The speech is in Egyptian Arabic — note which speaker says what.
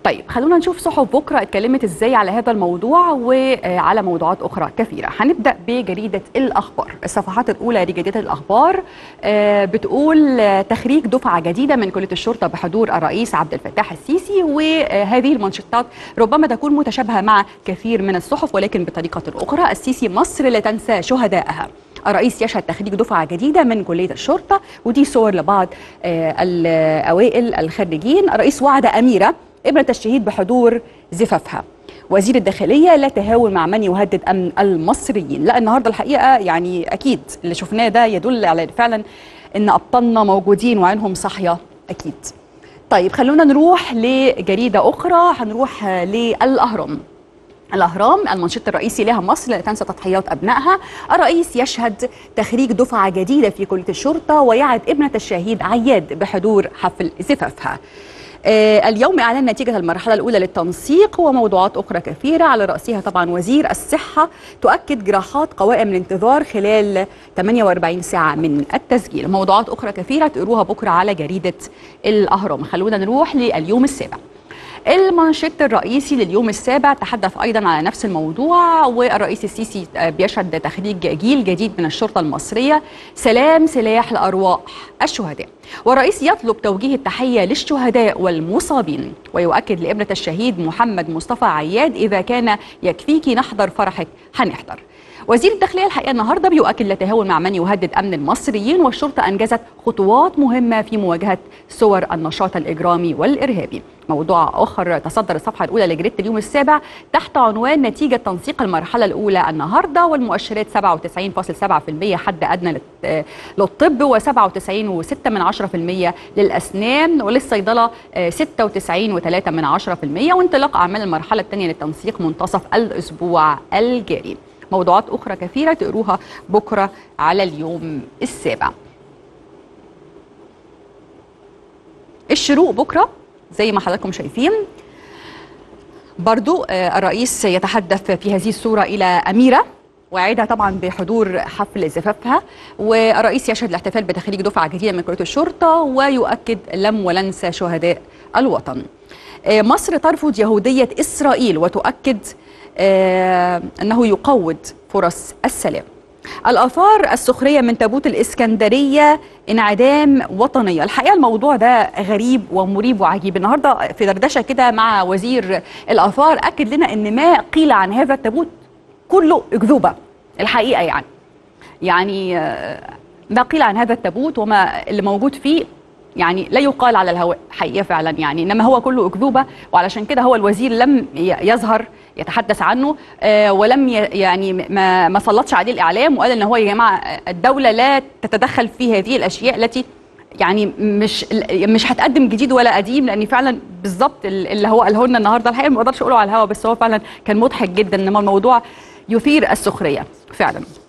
Speaker 1: طيب خلونا نشوف صحف بكره اتكلمت ازاي على هذا الموضوع وعلى موضوعات اخرى كثيره هنبدا بجريده الاخبار الصفحات الاولى لجريده الاخبار آه، بتقول آه، تخريج دفعه جديده من كليه الشرطه بحضور الرئيس عبد الفتاح السيسي وهذه المنشطات ربما تكون متشابهه مع كثير من الصحف ولكن بطريقه اخرى السيسي مصر لا تنسى شهدائها الرئيس يشهد تخريج دفعه جديده من كليه الشرطه ودي صور لبعض آه، الاوائل الخريجين الرئيس وعد اميره ابنة الشهيد بحضور زفافها وزير الداخلية لا تهاون مع من يهدد أمن المصريين لا النهاردة الحقيقة يعني أكيد اللي شفناه ده يدل على فعلا أن أبطالنا موجودين وعينهم صاحية أكيد طيب خلونا نروح لجريدة أخرى هنروح للأهرام الأهرام المنشط الرئيسي لها مصر لا تنسى تضحيات أبنائها الرئيس يشهد تخريج دفعة جديدة في كلية الشرطة ويعد ابنة الشهيد عياد بحضور حفل زفافها آه، اليوم اعلان نتيجه المرحله الاولى للتنسيق وموضوعات اخرى كثيره على راسها طبعا وزير الصحه تؤكد جراحات قوائم الانتظار خلال 48 ساعه من التسجيل موضوعات اخرى كثيره تقروها بكره على جريده الاهرام خلونا نروح لليوم السابع المانشيت الرئيسي لليوم السابع تحدث ايضا على نفس الموضوع والرئيس السيسي بيشهد تخريج جيل جديد من الشرطه المصريه سلام سلاح لارواح الشهداء والرئيس يطلب توجيه التحيه للشهداء والمصابين ويؤكد لابنه الشهيد محمد مصطفى عياد اذا كان يكفيكي نحضر فرحك هنحضر وزير الداخليه الحقيقه النهارده بيؤكد لا تهاون مع من يهدد امن المصريين والشرطه انجزت خطوات مهمه في مواجهه صور النشاط الاجرامي والارهابي موضوع اخر تصدر الصفحه الاولى لجريده اليوم السابع تحت عنوان نتيجه تنسيق المرحله الاولى النهارده والمؤشرات 97.7% حد ادنى للطب و97.6 من 10% للاسنان وللصيدله 96.3 من 10% وانطلاق اعمال المرحله الثانيه للتنسيق منتصف الاسبوع الجاري موضوعات أخرى كثيرة تقروها بكرة على اليوم السابع الشروق بكرة زي ما حضراتكم شايفين برضو الرئيس يتحدث في هذه الصورة إلى أميرة وعيدها طبعا بحضور حفل زفافها والرئيس يشهد الاحتفال بتخريج دفعة جديدة من كلية الشرطة ويؤكد لم ولنسى شهداء الوطن مصر ترفض يهودية إسرائيل وتؤكد آه أنه يقوض فرص السلام الآثار السخرية من تابوت الإسكندرية انعدام وطنية الحقيقة الموضوع ده غريب ومريب وعجيب النهاردة في دردشة كده مع وزير الآثار أكد لنا أن ما قيل عن هذا التابوت كله أكذوبة الحقيقة يعني يعني ما قيل عن هذا التابوت وما اللي موجود فيه يعني لا يقال على الهواء حقيقه فعلا يعني انما هو كله اكذوبه وعلشان كده هو الوزير لم يظهر يتحدث عنه آه ولم يعني ما ما سلطش عليه الاعلام وقال ان هو يا جماعه الدوله لا تتدخل في هذه الاشياء التي يعني مش مش هتقدم جديد ولا قديم لان فعلا بالظبط اللي هو قاله لنا النهارده الحقيقه ما اقدرش اقوله على الهواء بس هو فعلا كان مضحك جدا انما الموضوع يثير السخريه فعلا